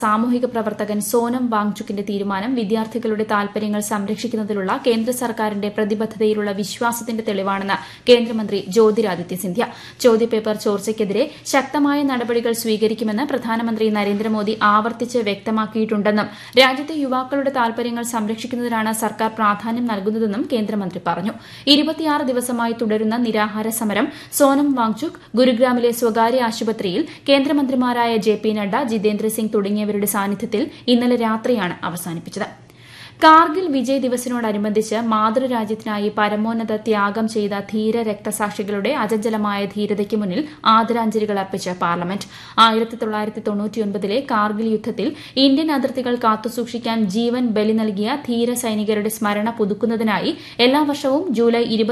സാമൂഹിക പ്രവർത്തകൻ സോനം വാങ്ചുക്കിന്റെ തീരുമാനം വിദ്യാർത്ഥികളുടെ താൽപര്യങ്ങൾ സംരക്ഷിക്കുന്നതിലുള്ള കേന്ദ്ര സർക്കാരിന്റെ പ്രതിബദ്ധതയിലുള്ള വിശ്വാസത്തിന്റെ തെളിവാണെന്ന് കേന്ദ്രമന്ത്രി ജ്യോതിരാദിത്യ സിന്ധ്യ ചോദ്യപേപ്പർ ചോർച്ചയ്ക്കെതിരെ ശക്തമായ നടപടികൾ സ്വീകരിക്കുമെന്ന് പ്രധാനമന്ത്രി നരേന്ദ്രമോദി ആവർത്തിച്ച് വ്യക്തമാക്കിയിട്ടുണ്ടെന്നും രാജ്യത്തെ യുവാക്കളുടെ താൽപര്യങ്ങൾ സംരക്ഷിക്കുന്നതിനാണ് സർക്കാർ പ്രാധാന്യം നൽകുന്നതെന്നും കേന്ദ്രമന്ത്രി പറഞ്ഞു ഇരുപത്തിയാറ് ദിവസമായി തുടരുന്ന നിരാഹാര സമരം സോനം വാങ്ചുക് ഗുരുഗ്രാമിലെ സ്വകാര്യ ആശുപത്രിയിൽ കേന്ദ്രമന്ത്രിമാരായ ജെ പി നഡ്ഡ ജിതേന്ദ്ര സിംഗ് തുടങ്ങിയവരുടെ സാന്നിധ്യത്തിൽ ഇന്നലെ രാത്രിയാണ് അവസാനിപ്പിച്ചത് കാർഗിൽ വിജയ് ദിവസിനോടനുബന്ധിച്ച് മാതൃരാജ്യത്തിനായി പരമോന്നത ത്യാഗം ചെയ്ത ധീര രക്തസാക്ഷികളുടെ അചഞ്ചലമായ ധീരതയ്ക്ക് മുന്നിൽ ആദരാഞ്ജലികൾ അർപ്പിച്ച് പാർലമെന്റ് ആയിരത്തി തൊള്ളായിരത്തി തൊണ്ണൂറ്റിയൊൻപതിലെ കാർഗിൽ യുദ്ധത്തിൽ ഇന്ത്യൻ അതിർത്തികൾ കാത്തുസൂക്ഷിക്കാൻ ജീവൻ ബലി നൽകിയ ധീര സൈനികരുടെ സ്മരണ പുതുക്കുന്നതിനായി എല്ലാ വർഷവും ജൂലൈ